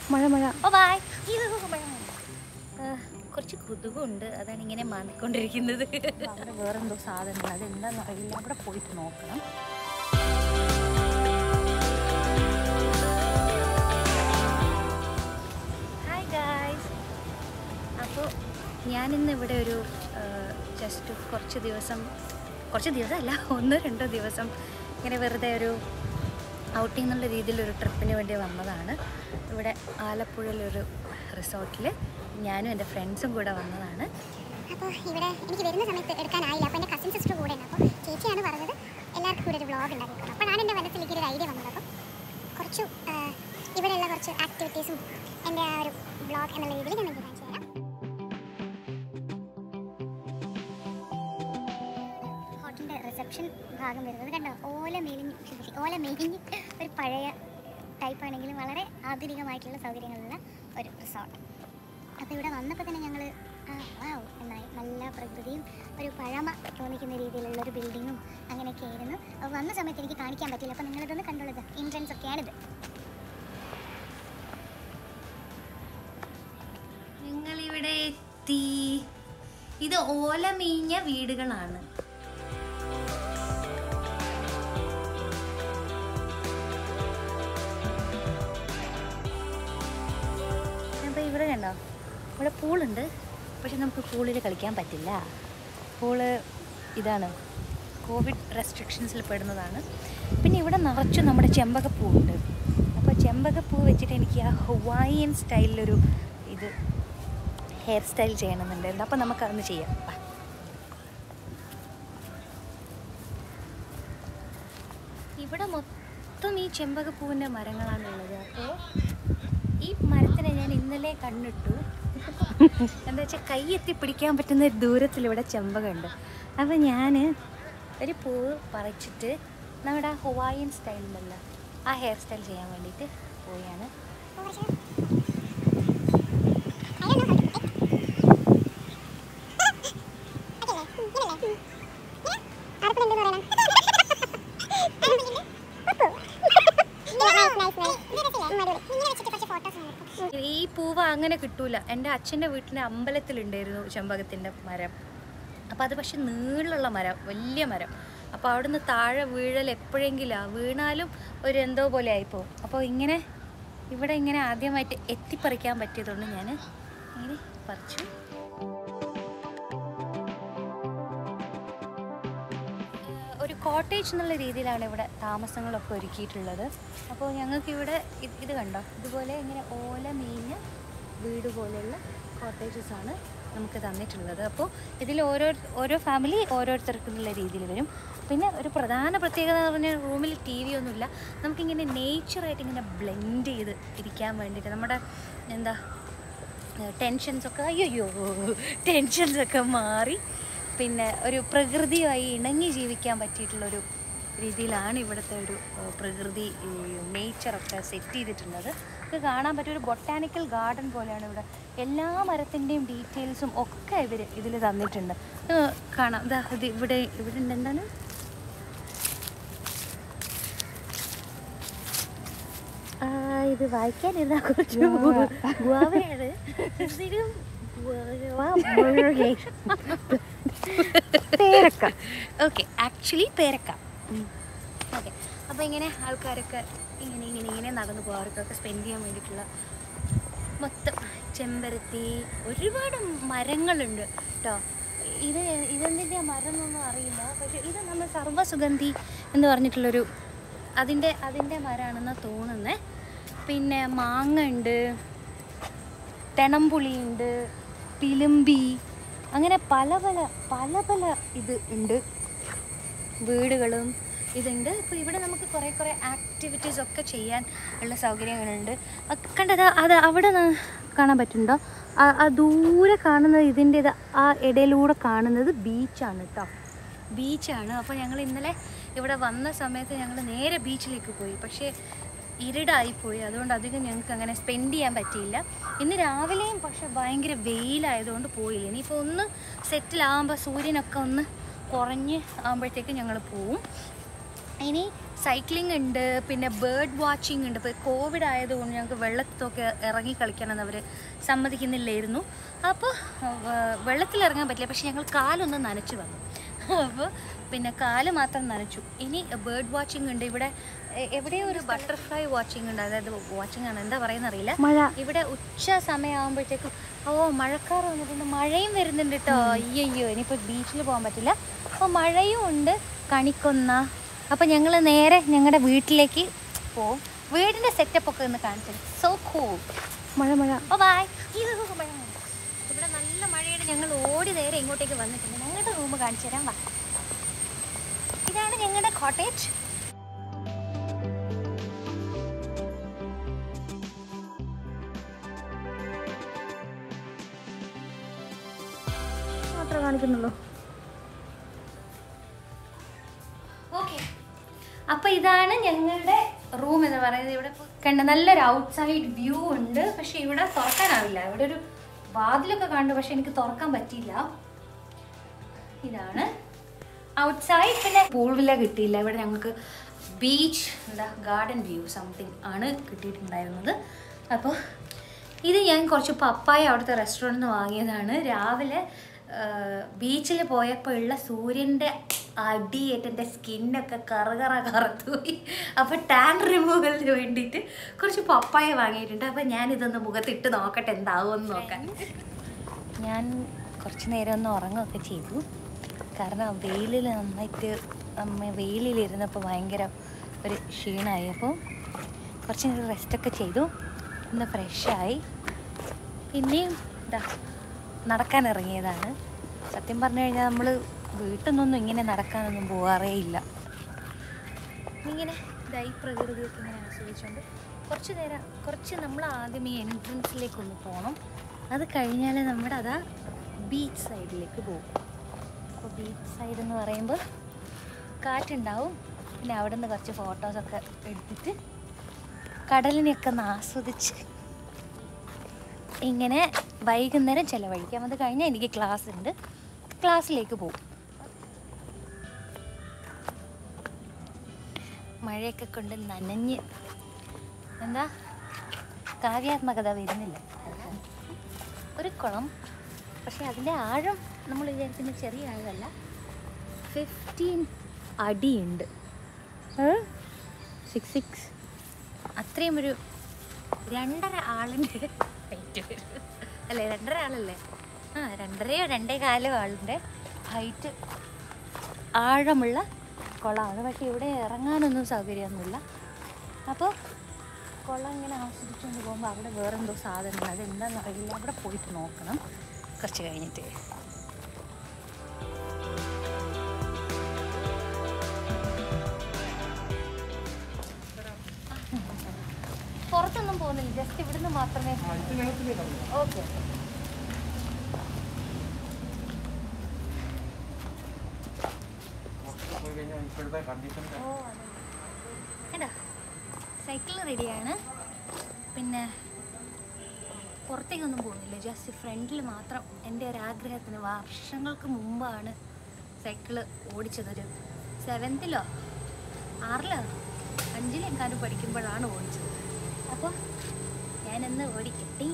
മഴ മഴ ഓ ബായ് കുറച്ച് കൊതുകുണ്ട് അതാണ് ഇങ്ങനെ മാന്തിക്കൊണ്ടിരിക്കുന്നത് അവിടെ വേറെന്തോ സാധനം അതെന്താണെന്ന് അറിയില്ല അവിടെ പോയിട്ട് നോക്കണം ഹായ് ഗായ്സ് അപ്പോൾ ഞാനിന്ന് ഇവിടെ ഒരു ജസ്റ്റ് കുറച്ച് ദിവസം കുറച്ച് ദിവസമല്ല ഒന്നോ രണ്ടോ ദിവസം ഇങ്ങനെ വെറുതെ ഒരു ഔട്ടിംഗ് എന്നുള്ള രീതിയിൽ ഒരു ട്രിപ്പിന് വേണ്ടി വന്നതാണ് ഇവിടെ ആലപ്പുഴയിലൊരു റിസോർട്ടിൽ ഞാനും എൻ്റെ ഫ്രണ്ട്സും കൂടെ വന്നതാണ് അപ്പോൾ ഇവിടെ എനിക്ക് വരുന്ന സമയത്ത് എടുക്കാനായില്ല അപ്പോൾ എൻ്റെ കസിൻ സിസ്റ്റർ കൂടെ ഉണ്ട് അപ്പോൾ ചേച്ചിയാണ് പറഞ്ഞത് എല്ലാവർക്കും കൂടെ ഒരു വ്ളോഗ് ഉണ്ടാക്കിക്കണം അപ്പോഴാണ് എൻ്റെ മനസ്സിലേക്ക് ഒരു ഐഡിയ വന്നത് അപ്പോൾ കുറച്ച് ആ, ഇവിടെയുള്ള കുറച്ച് ആക്ടിവിറ്റീസും എൻ്റെ ആ ഒരു വ്ളോഗ് എന്നുള്ള രീതിയിൽ ഞാൻ നിങ്ങൾക്ക് കാണിച്ചു തരാം ഹോട്ടലിൻ്റെ റിസപ്ഷൻ ഭാഗം വരുന്നത് കണ്ടോ ഓല മെലിഞ്ഞ് ക്ഷമിച്ച്, ഓല മെലിഞ്ഞ് ഒരു പഴയ ടൈപ്പ് ആണെങ്കിലും വളരെ ആധുനികമായിട്ടുള്ള സൗകര്യങ്ങളുള്ള ഒരു റിസോർട്ട് അപ്പോൾ ഇവിടെ വന്നപ്പോൾ തന്നെ ഞങ്ങൾ വാവ് എന്നായി നല്ല പ്രകൃതിയും ഒരു പഴമ തോന്നിക്കുന്ന രീതിയിലുള്ള ഒരു ബിൽഡിങ്ങും അങ്ങനെയൊക്കെ ആയിരുന്നു അപ്പോൾ വന്ന സമയത്ത് എനിക്ക് കാണിക്കാൻ പറ്റില്ല അപ്പോൾ നിങ്ങളിതൊന്ന് കണ്ടോളത് എൻട്രൻസ് ഒക്കെയാണിത് ഞങ്ങളിവിടെ എത്തി ഇത് ഓല മീഞ്ഞ വീടുകളാണ് അപ്പോൾ ഇവിടെ കണ്ടോ ഇവിടെ പൂളുണ്ട് പക്ഷെ നമുക്ക് പൂളിൽ കളിക്കാൻ പറ്റില്ല പൂള് ഇതാണ് കോവിഡ് റെസ്ട്രിക്ഷൻസിൽ പെടുന്നതാണ് പിന്നെ ഇവിടെ നിറച്ചു നമ്മുടെ ചെമ്പകപ്പൂ ഉണ്ട് അപ്പോൾ ചെമ്പകപ്പൂ വെച്ചിട്ട് എനിക്ക് ആ ഹവായിയൻ സ്റ്റൈലിലൊരു ഇത് ഹെയർ സ്റ്റൈൽ ചെയ്യണമെന്നുണ്ടായിരുന്നു അപ്പോൾ നമുക്കതൊന്ന് ചെയ്യാം വാ. ഇവിടെ മൊത്തം ഈ ചെമ്പകപ്പൂവിൻ്റെ മരങ്ങളാണുള്ളത് അപ്പോൾ ഈ മരത്തിനെ ഞാൻ ഇന്നലെ കണ്ടിട്ടു എന്താ വെച്ചാൽ കൈ എത്തി പിടിക്കാൻ പറ്റുന്ന ഒരു ദൂരത്തിൽ ഇവിടെ ചെമ്പകമുണ്ട് അപ്പോൾ ഞാൻ ഒരു പൂവ് പറിച്ചിട്ട് നമ്മുടെ ആ ഹവായിയൻ സ്റ്റൈലിലുള്ള ആ ഹെയർ സ്റ്റൈൽ ചെയ്യാൻ വേണ്ടിയിട്ട് പോവുകയാണ് ഈ പൂവ് അങ്ങനെ കിട്ടൂല എൻ്റെ അച്ഛൻ്റെ വീട്ടിൻ്റെ അമ്പലത്തിലുണ്ടായിരുന്നു ചെമ്പകത്തിൻ്റെ മരം അപ്പോൾ അത് പക്ഷെ നീളമുള്ള മരം വലിയ മരം അപ്പോൾ അവിടുന്ന് താഴെ വീഴൽ എപ്പോഴെങ്കിലും വീണാലും ഒരു എന്തോ പോലെ ആയിപ്പോവും അപ്പോൾ ഇങ്ങനെ ഇവിടെ ഇങ്ങനെ ആദ്യമായിട്ട് എത്തിപ്പറിക്കാൻ പറ്റിയതുകൊണ്ട് ഞാൻ ഇങ്ങനെ പറിച്ചു ഏഹ് ഒരു കോട്ടേജ് എന്നുള്ള രീതിയിലാണ് ഇവിടെ താമസങ്ങളൊക്കെ ഒരുക്കിയിട്ടുള്ളത് അപ്പോൾ ഞങ്ങൾക്ക് ഇവിടെ ഇത് ഇത് കണ്ടോ ഇതുപോലെ ഇങ്ങനെ ഓല മേഞ്ഞ വീട് പോലെയുള്ള കോട്ടേജസ് ആണ് നമുക്ക് തന്നിട്ടുള്ളത് അപ്പോൾ ഇതിൽ ഓരോ ഓരോ ഫാമിലി ഓരോരുത്തർക്കുള്ള രീതിയിൽ വരും പിന്നെ ഒരു പ്രധാന പ്രത്യേകത എന്ന് പറഞ്ഞാൽ റൂമിൽ ടി വി ഒന്നുമില്ല നമുക്കിങ്ങനെ നേച്ചറായിട്ട് ഇങ്ങനെ ബ്ലെൻഡ് ചെയ്ത് ഇരിക്കാൻ വേണ്ടിയിട്ട് നമ്മുടെ എന്താ ടെൻഷൻസ് ഒക്കെ അയ്യോ ടെൻഷൻസ് ഒക്കെ മാറി പിന്നെ ഒരു പ്രകൃതിയുമായി ഇണങ്ങി ജീവിക്കാൻ പറ്റിയിട്ടുള്ളൊരു രീതിയിലാണ് ഇവിടുത്തെ ഒരു ഏഹ്, പ്രകൃതി നേച്ചറൊക്കെ സെറ്റ് ചെയ്തിട്ടുള്ളത് ഇത് കാണാൻ പറ്റിയ ഒരു ബൊട്ടാനിക്കൽ ഗാർഡൻ പോലെയാണ് ഇവിടെ എല്ലാ മരത്തിൻ്റെയും ഡീറ്റെയിൽസും ഒക്കെ ഇവർ ഇതിൽ തന്നിട്ടുണ്ട് ഇത് കാണാം ഇതാ ഇത് ഇവിടെ ഇവിടെ ഉണ്ട് എന്താണ് ആ, ഇത് വായിക്കാനിരുന്ന കുറച്ച് ഗുവാവയാണ് ഇതിലും പേരക്ക ഓക്കെ ആക്ച്വലി പേരക്ക ഓക്കെ അപ്പോൾ ഇങ്ങനെ ആൾക്കാരൊക്കെ ഇങ്ങനെ ഇങ്ങനെ ഇങ്ങനെ നടന്നു പോകാർക്കൊക്കെ സ്പെൻഡ് ചെയ്യാൻ വേണ്ടിയിട്ടുള്ള മൊത്തം ചെമ്പരത്തി ഒരുപാട് മരങ്ങളുണ്ട് കേട്ടോ ഇത് ഇതെന്തിൻ്റെ മരം എന്നൊന്നും അറിയില്ല പക്ഷേ ഇത് നമ്മൾ സർവ്വസുഗന്ധി എന്ന് പറഞ്ഞിട്ടുള്ളൊരു അതിൻ്റെ അതിൻ്റെ മരമാണെന്ന് തോന്നുന്നത് പിന്നെ മാങ്ങ ഉണ്ട് തെണംപുളിയുണ്ട് പിലുമ്പി അങ്ങനെ പല പല പല പല ഇത് ഉണ്ട് വീടുകളും ഇതുണ്ട് ഇപ്പോൾ ഇവിടെ നമുക്ക് കുറേ കുറേ ആക്ടിവിറ്റീസ് ഒക്കെ ചെയ്യാൻ ഉള്ള സൗകര്യങ്ങളുണ്ട് അ- കണ്ടത് അത് അവിടെ ന- കാണാൻ പറ്റുന്നുണ്ടോ ആ- ആ ദൂരെ കാണുന്നത് ഇതിൻ്റെ ഇത് ആ ഇടയിലൂടെ കാണുന്നത് ബീച്ചാണ് കേട്ടോ ബീച്ചാണ് അപ്പോൾ ഞങ്ങൾ ഇന്നലെ ഇവിടെ വന്ന സമയത്ത് ഞങ്ങൾ നേരെ ബീച്ചിലേക്ക് പോയി പക്ഷേ ഇരുടായിപ്പോയി അതുകൊണ്ട് അധികം ഞങ്ങൾക്ക് അങ്ങനെ സ്പെൻഡ് ചെയ്യാൻ പറ്റിയില്ല ഇന്ന് രാവിലെയും പക്ഷെ ഭയങ്കര വെയിലായതുകൊണ്ട് പോയില്ല ഇനിയിപ്പോൾ ഒന്ന് സെറ്റിലാകുമ്പോൾ സൂര്യനൊക്കെ ഒന്ന് കുറഞ്ഞ് ആകുമ്പോഴത്തേക്ക് ഞങ്ങൾ പോവും ഇനി സൈക്ലിംഗ് ഉണ്ട് പിന്നെ ബേർഡ് വാച്ചിങ് ഉണ്ട് ഇപ്പോൾ കോവിഡ് ആയതുകൊണ്ട് ഞങ്ങൾക്ക് വെള്ളത്തൊക്കെ ഇറങ്ങി കളിക്കാനൊന്നും അവർ സമ്മതിക്കുന്നില്ലായിരുന്നു അപ്പോൾ വെള്ളത്തിൽ ഇറങ്ങാൻ പറ്റില്ല പക്ഷെ ഞങ്ങൾ കാലൊന്ന് നനച്ചു വന്നു അപ്പോൾ പിന്നെ കാല് മാത്രം നനച്ചു ഇനി ബേർഡ് വാച്ചിങ് ഉണ്ട് ഇവിടെ എ- എവിടെയോ ഒരു ബട്ടർഫ്ലൈ വാച്ചിങ് ഉണ്ട് അതായത് വാച്ചിങ് ആണ് എന്താ പറയുന്ന അറിയില്ല മഴ ഇവിടെ ഉച്ച സമയമാകുമ്പോഴത്തേക്കും ഓ മഴക്കാർ വന്നിട്ടുണ്ട് മഴയും വരുന്നുണ്ട് കേട്ടോ അയ്യോ ഇനിയിപ്പോൾ ബീച്ചിൽ പോകാൻ പറ്റില്ല അപ്പോൾ മഴയും ഉണ്ട് കണിക്കൊന്ന അപ്പോൾ ഞങ്ങൾ നേരെ ഞങ്ങളുടെ വീട്ടിലേക്ക് പോവും വീടിൻ്റെ സെറ്റപ്പ് ഒക്കെ ഒന്ന് കാണിച്ചത് സോ കൂൾ മഴ മഴ ഓ ബൈ ഇവിടെ നല്ല മഴയാണ് ഞങ്ങൾ ഓടി നേരെ ഇങ്ങോട്ടേക്ക് വന്നിട്ടുണ്ട് ഞങ്ങളുടെ റൂം കാണിച്ചു തരാം വാ ഇതാണ് ഞങ്ങളുടെ കോട്ടേജ് മാത്രമേ കാണിക്കുന്നുള്ളൂ ഓക്കെ അപ്പോൾ ഇതാണ് ഞങ്ങളുടെ റൂം എന്ന് പറയുന്നത് ഇവിടെ കണ്ട നല്ലൊരു ഔട്ട്സൈഡ് വ്യൂ ഉണ്ട് പക്ഷെ ഇവിടെ തുറക്കാനാവില്ല ഇവിടെ ഒരു വാതിലൊക്കെ കണ്ടു പക്ഷെ എനിക്ക് തുറക്കാൻ പറ്റിയില്ല ഇതാണ് ഔട്ട്സൈഡ് പിന്നെ പൂൾ വില്ല കിട്ടിയില്ല ഇവിടെ ഞങ്ങൾക്ക് ബീച്ച് എന്താ ഗാർഡൻ വ്യൂ സംതിങ് ആണ് കിട്ടിയിട്ടുണ്ടായിരുന്നത് അപ്പോൾ ഇത് ഞാൻ കുറച്ച് പപ്പായ അവിടുത്തെ റെസ്റ്റോറൻറ്റിൽ നിന്ന് വാങ്ങിയതാണ് രാവിലെ ബീച്ചിൽ പോയപ്പോൾ ഉള്ള സൂര്യൻ്റെ അടിയേറ്റ് എൻ്റെ സ്കിന്നൊക്കെ കറുകറ കറുത്തുപോയി അപ്പോൾ ടാൻ റിമൂവലിന് വേണ്ടിയിട്ട് കുറച്ച് പപ്പായ വാങ്ങിയിട്ടുണ്ട് അപ്പോൾ ഞാനിതൊന്ന് മുഖത്തിട്ട് നോക്കട്ടെ എന്താവുമെന്ന് നോക്കാൻ ഞാൻ കുറച്ച് നേരം ഒന്ന് ഉറങ്ങുകയൊക്കെ ചെയ്തു കാരണം വെയിലിൽ നന്നായിട്ട് അമ്മ വെയിലിലിരുന്നപ്പോൾ ഭയങ്കര ഒരു ക്ഷീണമായി അപ്പോൾ കുറച്ച് നേരം റെസ്റ്റൊക്കെ ചെയ്തു ഒന്ന് ഫ്രഷായി പിന്നെയും ഇതാ നടക്കാൻ ഇറങ്ങിയതാണ് സത്യം പറഞ്ഞു കഴിഞ്ഞാൽ നമ്മൾ വീട്ടിൽ നിന്നൊന്നും ഇങ്ങനെ നടക്കാനൊന്നും പോകാറേ ഇല്ല ഇങ്ങനെ ഇതായി പ്രകൃതിയൊക്കെ ഇങ്ങനെ ആസ്വദിച്ചുകൊണ്ട് കുറച്ച് നേരം കുറച്ച് നമ്മൾ ആദ്യം ഈ എൻട്രൻസിലേക്കൊന്ന് പോകണം അത് കഴിഞ്ഞാൽ നമ്മുടെ അതാ ബീച്ച് സൈഡിലേക്ക് പോകും അപ്പോൾ ബീച്ച് സൈഡ് എന്ന് പറയുമ്പോൾ കാറ്റുണ്ടാവും പിന്നെ അവിടെ നിന്ന് കുറച്ച് ഫോട്ടോസൊക്കെ എടുത്തിട്ട് കടലിനെയൊക്കെ ഒന്ന് ആസ്വദിച്ച് ഇങ്ങനെ വൈകുന്നേരം ചിലവഴിക്കാം അത് കഴിഞ്ഞാൽ എനിക്ക് ക്ലാസ് ഉണ്ട് ക്ലാസ്സിലേക്ക് പോകും മഴയൊക്കെ കൊണ്ട് നനഞ്ഞ് എന്താ കാവ്യാത്മകത വരുന്നില്ല ഒരു കുളം പക്ഷെ അതിൻ്റെ ആഴം നമ്മൾ വിചാരിക്കുന്ന ചെറിയ ആഴമല്ല ഫിഫ്റ്റീൻ അടിയുണ്ട് സിക്സ് സിക്സ് അത്രയും ഒരു രണ്ടര ആളിൻ്റെ ഹൈറ്റ് വരും അല്ലേ രണ്ടര ആളല്ലേ ആ രണ്ടരയോ രണ്ടേ കാലോ ആളിൻ്റെ ഹൈറ്റ് ആഴമുള്ള കുളമാണ് പക്ഷേ ഇവിടെ ഇറങ്ങാനൊന്നും സൗകര്യമൊന്നുമില്ല അപ്പോൾ കുളം ഇങ്ങനെ ആസ്വദിച്ചുകൊണ്ട് പോകുമ്പോൾ അവിടെ വേറെന്തോ സാധനങ്ങൾ അതെന്താണെന്ന് അറിയില്ല അവിടെ പോയിട്ട് നോക്കണം കുറച്ച് കഴിഞ്ഞിട്ട് പുറത്തൊന്നും പോകുന്നില്ല ജസ്റ്റ് ഇവിടുന്ന് മാത്രമേ ഓക്കെ കേട്ടാ സൈക്കിൾ റെഡിയാണ് പിന്നെ പുറത്തേക്കൊന്നും പോകുന്നില്ല ജസ്റ്റ് ഫ്രണ്ടിൽ മാത്രം എൻ്റെ ഒരു ആഗ്രഹത്തിന് വർഷങ്ങൾക്ക് മുമ്പാണ് സൈക്കിള് ഓടിച്ചതൊരു സെവൻത്തിലോ ആറിലോ അഞ്ചിലെങ്ങാനും പഠിക്കുമ്പോഴാണ് ഓടിച്ചത് അപ്പോൾ ഞാനെന്ന് ഓടിക്കട്ടെ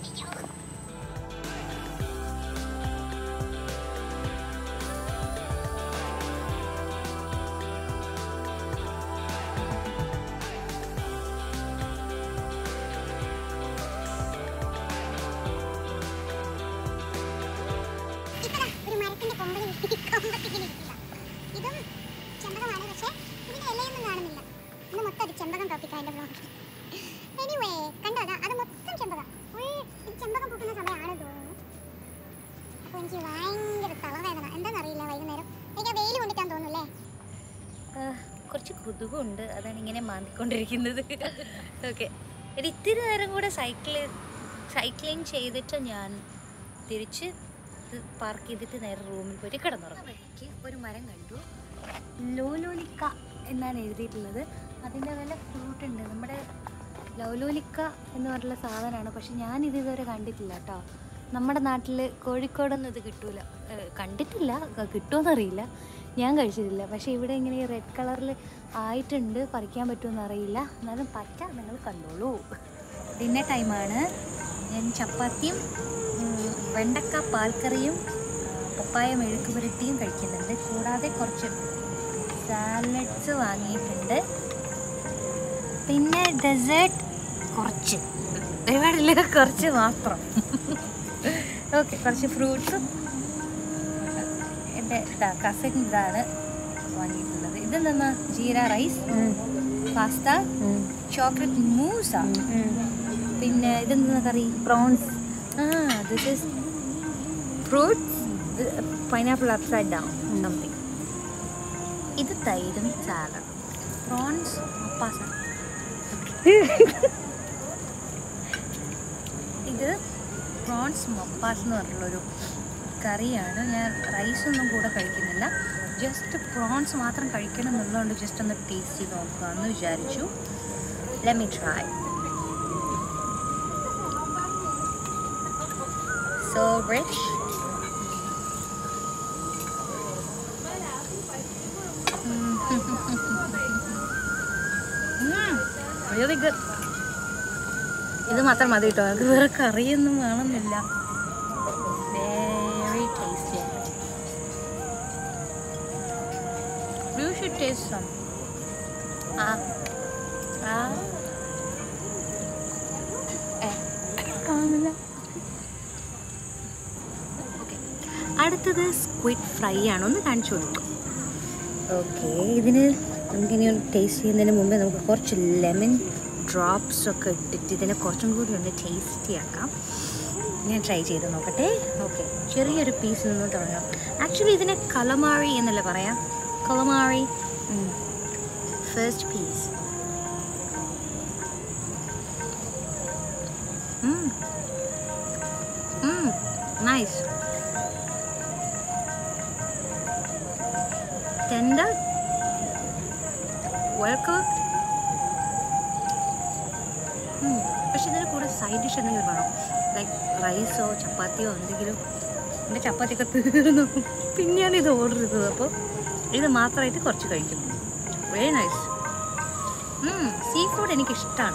ഇപ്പതാ ഒരു മരത്തിന്റെ കൊമ്പിൽ കൊമ്പത്തിങ്ങനെ ഇരിക്കുക ഇതും ചെമ്പകമാണ് പക്ഷേ ഇതിന്റെ ഇലയൊന്നും കാണുന്നില്ല ഇന്ന് മൊത്തം അത് ചെമ്പകം ടോപ്പിക്കാ എന്റെ ബ്ലോഗ് എനിവേ കണ്ടോ അതാ അത് മൊത്തം ചെമ്പകം ഫുൾ ഇത് ചെമ്പകം പൂക്കുന്ന സമയമാണ് തോന്നുന്നു അപ്പോൾ എനിക്ക് ഭയങ്കര തളവേദന എന്താണെന്നറിയില്ല വൈകുന്നേരം എനിക്ക് ആ വെയിൽ കൊണ്ടിട്ടാന്ന് തോന്നുന്നു ആ, കുറച്ച് കൊതുകുണ്ട് അതാണ് ഇങ്ങനെ മാന്തിക്കൊണ്ടിരിക്കുന്നത് ഓക്കെ ഒരു ഇത്തിരി നേരം കൂടെ സൈക്കിള് സൈക്ലിങ് ചെയ്തിട്ട് ഞാൻ തിരിച്ച് പാർക്ക് ചെയ്തിട്ട് നേരെ റൂമിൽ പോയിട്ട് കിടന്നുറങ്ങും വഴിക്ക് ഒരു മരം കണ്ടു ലോലോലിക്ക എന്നാണ് എഴുതിയിട്ടുള്ളത് അതിൻ്റെ വില ഫ്രൂട്ട് ഉണ്ട് നമ്മുടെ ലൗലോലിക്ക എന്ന് പറഞ്ഞുള്ള സാധനമാണ് പക്ഷെ ഞാനിത് ഇതുവരെ കണ്ടിട്ടില്ല കേട്ടോ നമ്മുടെ നാട്ടിൽ കോഴിക്കോടൊന്നും ഇത് കിട്ടൂല ഏഹ് കണ്ടിട്ടില്ല ക- കിട്ടുമോയെന്നറിയില്ല ഞാൻ കഴിച്ചിട്ടില്ല പക്ഷേ ഇവിടെ ഇങ്ങനെ ഈ റെഡ് കളറിൽ ആയിട്ടുണ്ട് പറിക്കാൻ പറ്റുമെന്ന് അറിയില്ല എന്നാലും പറ്റ നിങ്ങൾ കണ്ടോളൂ ഡിന്നർ ടൈമാണ് ഞാൻ ചപ്പാത്തിയും ഉം, വെണ്ടക്ക പാൽക്കറിയും ആ, പപ്പായ മെഴുക്ക് പുരട്ടിയും കഴിക്കുന്നുണ്ട് കൂടാതെ കുറച്ച് സാലഡ്സ് വാങ്ങിയിട്ടുണ്ട് പിന്നെ ഡെസേർട്ട് കുറച്ച് ഒരുപാടില്ല കുറച്ച് മാത്രം ഓക്കെ കുറച്ച് ഫ്രൂട്ട്സും എൻ്റെ കസിൻ ഇതാണ് വാങ്ങിയിട്ടുള്ളത് ഇതെന്താ jeera rice pasta chocolate mousse പിന്നെ ഇതെന്താ curry prawns ah this is fruits pineapple upside down something ഇത് തൈരും സാലഡ് പ്രോൺസ് മപ്പാസ ഇത് പ്രോൺസ് മപ്പാസ് എന്ന് പറഞ്ഞിട്ടുള്ളൊരു കറിയാണ് ഞാൻ റൈസൊന്നും കൂടെ കഴിക്കുന്നില്ല ജസ്റ്റ് പ്രോൺസ് മാത്രം കഴിക്കണം എന്നുള്ളതുകൊണ്ട് ജസ്റ്റ് ഒന്ന് ടേസ്റ്റ് ചെയ്ത് നോക്കുക എന്ന് വിചാരിച്ചു let me try so rich really good ഇത് മാത്രം മതി കേട്ടോ അത് വേറെ കറിയൊന്നും വേണമെന്നില്ല very tasty you should taste some ah ah ഏ, കാണില്ല ഓക്കെ അടുത്തത് സ്ക്വിഡ് ഫ്രൈ ആണ് ഒന്ന് കാണിച്ചു കൊടുക്കും ഓക്കെ ഇതിന് നമുക്കിനി ഒന്ന് ടേസ്റ്റ് ചെയ്യുന്നതിന് മുമ്പേ നമുക്ക് കുറച്ച് ലെമൺ ഡ്രോപ്സ് ഒക്കെ ഇട്ടിട്ട് ഇതിനെ കുറച്ചും കൂടി ഒന്ന് ടേസ്റ്റി ആക്കാം ഞാൻ ട്രൈ ചെയ്ത് നോക്കട്ടെ ഓക്കെ ചെറിയൊരു പീസ് നിന്ന് തുടങ്ങാം ആക്ച്വലി ഇതിനെ കലമാറി എന്നല്ലേ പറയാം calamari first piece nice tender, well cooked. ഉം. പക്ഷെ ഇതിന് കൂടെ സൈഡ് ഡിഷ് എന്തെങ്കിലും വേണം ലൈക്ക് റൈസോ ചപ്പാത്തിയോ എന്തെങ്കിലും എൻ്റെ ചപ്പാത്തിയൊക്കെ തീർന്നു പിന്നെയാണ് ഇത് ഓർഡർ ചെയ്തത് അപ്പോൾ ഇത് മാത്രമായിട്ട് കുറച്ച് കഴിക്കും വെരി നൈസ് സീ ഫുഡ് എനിക്കിഷ്ടമാണ്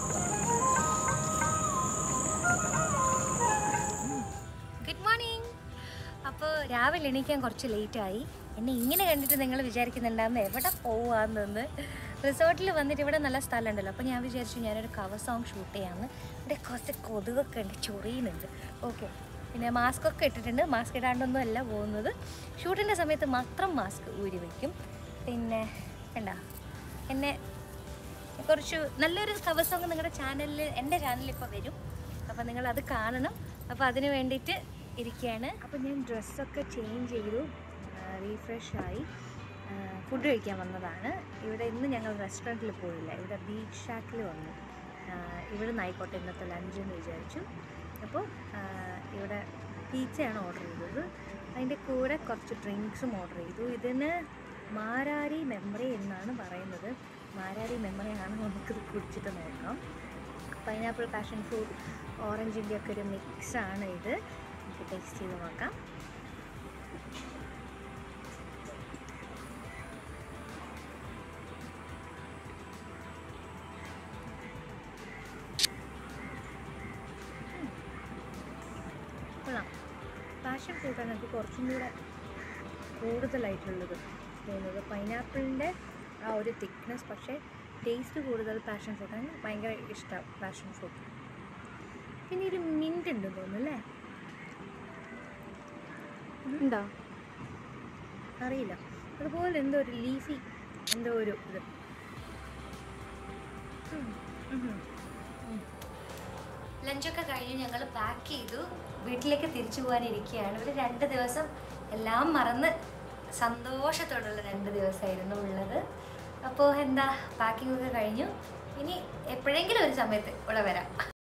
ഗുഡ് മോർണിംഗ് അപ്പോൾ രാവിലെ എണീക്കാൻ കുറച്ച് ലേറ്റായി എന്നെ ഇങ്ങനെ കണ്ടിട്ട് നിങ്ങൾ വിചാരിക്കുന്നുണ്ടാകുന്ന എവിടെ പോവാന്ന് റിസോർട്ടിൽ വന്നിട്ട് ഇവിടെ നല്ല സ്ഥലമുണ്ടല്ലോ അപ്പോൾ ഞാൻ വിചാരിച്ചു ഞാനൊരു കവർ സോങ് ഷൂട്ട് ചെയ്യാമെന്ന് ഇവിടെ കുറച്ച് കൊതുകൊക്കെ ഉണ്ട് ചൊറിയുന്നുണ്ട് ഓക്കെ പിന്നെ മാസ്ക് ഒക്കെ ഇട്ടിട്ടുണ്ട് മാസ്ക് ഇടാണ്ടൊന്നും അല്ല പോകുന്നത് ഷൂട്ടിൻ്റെ സമയത്ത് മാത്രം മാസ്ക് ഊരി വയ്ക്കും പിന്നെ കണ്ട എന്നെ കുറച്ച് നല്ലൊരു കവർ സോങ് നിങ്ങളുടെ ചാനലിൽ എൻ്റെ ചാനലിൽ ഇപ്പോൾ വരും അപ്പോൾ നിങ്ങൾ അത് കാണണം അപ്പോൾ അതിന് വേണ്ടിയിട്ട് ഇരിക്കുകയാണ് അപ്പോൾ ഞാൻ ഡ്രസ്സൊക്കെ ചേഞ്ച് ചെയ്തു റീഫ്രഷ് ആയി ഫുഡ് കഴിക്കാൻ വന്നതാണ് ഇവിടെ ഇന്ന് ഞങ്ങൾ റെസ്റ്റോറൻറ്റിൽ പോയില്ല ഇവിടെ ബീച്ച് ഷാക്കിൽ വന്നു ആ, ഇവിടെ നിന്നായിക്കോട്ടെ ഇന്നത്തെ ലഞ്ച് എന്ന് വിചാരിച്ചു അപ്പോൾ ആ, ഇവിടെ പീച്ചയാണ് ഓർഡർ ചെയ്തത് അതിൻ്റെ കൂടെ കുറച്ച് ഡ്രിങ്ക്സും ഓർഡർ ചെയ്തു ഇതിന് മാരാരി മെമ്മറി എന്നാണ് പറയുന്നത് മാരാരി മെമ്മറി ആണ് നമുക്കിത് കുടിച്ചിട്ട് നോക്കാം പൈനാപ്പിൾ പാഷൻ ഫ്രൂട്ട് ഓറഞ്ചിൻ്റെ ഒക്കെ ഒരു മിക്സാണ് ഇത് നമുക്ക് ടേസ്റ്റ് ചെയ്ത് നോക്കാം കൊള്ളാം പാഷൻ ഫ്രൂട്ടാണ് എനിക്ക് കുറച്ചും കൂടെ കൂടുതലായിട്ടുള്ളത് തോന്നുന്നത് പൈനാപ്പിളിൻ്റെ ആ ഒരു തിക്നെസ് പക്ഷേ ടേസ്റ്റ് കൂടുതൽ പാഷൻ ഫ്രൂട്ടാണ് ഭയങ്കര ഇഷ്ടം പാഷൻ ഫ്രൂട്ട് പിന്നെ ഒരു മിൻറ്റ് ഉണ്ടെന്ന് തോന്നുന്നു അല്ലേ ഉണ്ടോ അറിയില്ല അതുപോലെ എന്തോ ഒരു ലീഫി എന്തോ ഒരു ഇത് ലഞ്ചൊക്കെ കഴിഞ്ഞ് ഞങ്ങൾ പാക്ക് ചെയ്തു വീട്ടിലേക്ക് തിരിച്ചു പോകാനിരിക്കുകയാണ് ഒരു രണ്ട് ദിവസം എല്ലാം മറന്ന് സന്തോഷത്തോടുള്ള രണ്ട് ദിവസമായിരുന്നു ഉള്ളത് അപ്പോൾ എന്താ പാക്കിംഗ് ഒക്കെ കഴിഞ്ഞു ഇനി എപ്പോഴെങ്കിലും ഒരു സമയത്ത് ഇവിടെ വരാം